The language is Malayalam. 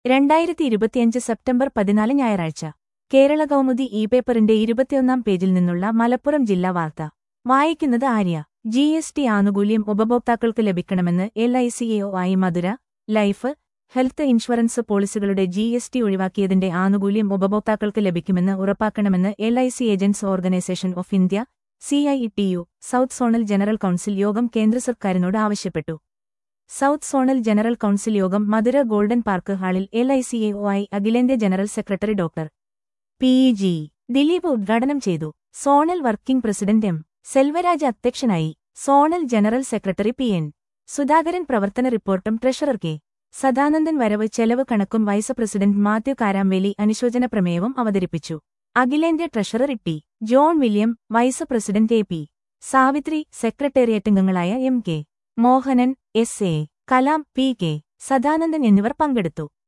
രണ്ടായിരത്തി ഇരുപത്തിയഞ്ച് സെപ്റ്റംബർ പതിനാല് ഞായറാഴ്ച കേരള കൗമുദി ഇ പേപ്പറിന്റെ ഇരുപത്തിയൊന്നാം പേജിൽ നിന്നുള്ള മലപ്പുറം ജില്ലാ വാർത്ത വായിക്കുന്നത് ആര്യ ജി എസ് ടി ആനുകൂല്യം ഉപഭോക്താക്കൾക്ക് ലഭിക്കണമെന്ന് എൽ ഐ സി എ ആയി മധുര ലൈഫ് ഹെൽത്ത് ഇൻഷുറൻസ് പോളിസികളുടെ ജി എസ് ടി ഒഴിവാക്കിയതിന്റെ ആനുകൂല്യം ഉപഭോക്താക്കൾക്ക് ലഭിക്കുമെന്ന് ഉറപ്പാക്കണമെന്ന് L I C agents organisation of India C I T U south zonal general council യോഗം കേന്ദ്ര സർക്കാരിനോട് ആവശ്യപ്പെട്ടു സൗത്ത് സോണൽ ജനറൽ കൌൺസിൽ യോഗം മധുര ഗോൾഡൻ പാർക്ക് ഹാളിൽ L I C A O അഖിലേന്ത്യാ general secretary doctor P G Dileep ഉദ്ഘാടനം ചെയ്തു zonal working president M Selvaraj അധ്യക്ഷനായി zonal general secretary P N Sudhakaran പ്രവർത്തന റിപ്പോർട്ടും ട്രഷറർ കെ സദാനന്ദൻ വരവ് ചെലവ് കണക്കും വൈസ് പ്രസിഡന്റ് മാത്യു കാരാംവേലി അനുശോചന പ്രമേയവും അവതരിപ്പിച്ചു അഖിലേന്ത്യാ treasurer T John William vice president A P Savithri secretariat അംഗങ്ങളായ M K Mohanan S A Kalam P K Sadanandan എന്നിവർ പങ്കെടുത്തു